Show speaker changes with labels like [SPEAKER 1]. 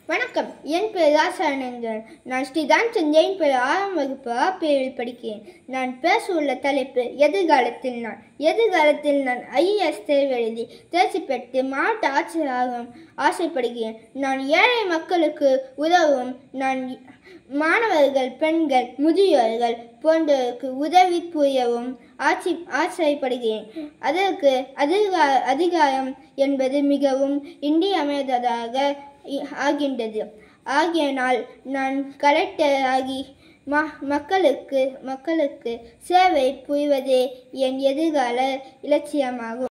[SPEAKER 1] வணக்கம் என் பெயர் ஆசானந்தன் நான் ஸ்ரீதான் சஞ்சயின் பெயர் ஆறாம் வகுப்பு ஆ பிரிவில் படிக்கிறேன் நான் பேச உள்ள தலைப்பு எதிர்காலத்தில் நான் எதிர்காலத்தில் நான் ஐஏஎஸ் தேர்வு எழுதி தேர்ச்சி பெற்று மாவட்ட ஆட்சியராகவும் ஆசைப்படுகிறேன் நான் ஏழை மக்களுக்கு உதவும் நான் மாணவர்கள் பெண்கள் முதியோர்கள் போன்றோருக்கு உதவி புரியவும் ஆட்சி ஆசைப்படுகிறேன் அதற்கு அதிகா அதிகாரம் என்பது மிகவும் இன்றியமையாததாக இ- ஆகின்றது ஆகியனால் நான் கலெக்டர் ஆகி ம மக்களுக்கு மக்களுக்கு சேவை புரிவதே என் எதிர்கால இலட்சியமாகும்